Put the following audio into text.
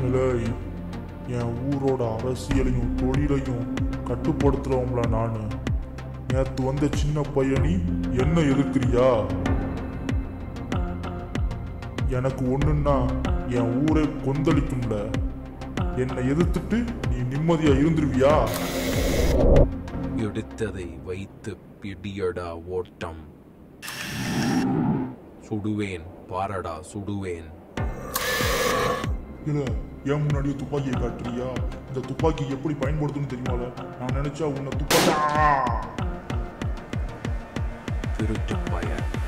ஏய், என் ஊரோட அரசியலையும் தொழிலையும் கட்டுப்படுத்துறவங்கள நான் நேத்து வந்த சின்ன பையனி என்ன எதிர்க்கிறியா எனக்கு ஒண்ணுன்னா என் ஊரே கொந்தளிக்கும்ல என்னை எதிர்த்துட்டு நீ நிம்மதியா இருந்துருவியா எடுத்ததை வைத்து பிடியடா ஓட்டம் சுடுவேன் பாரடா சுடுவேன் இல்ல ஏன் முன்னாடியே துப்பாக்கியை காட்டுறியா இந்த துப்பாக்கி எப்படி பயன்படுத்தணும்னு தெரியுமால நான் நினைச்சா உன்னை துப்பாக்கி திருட்டு பயன்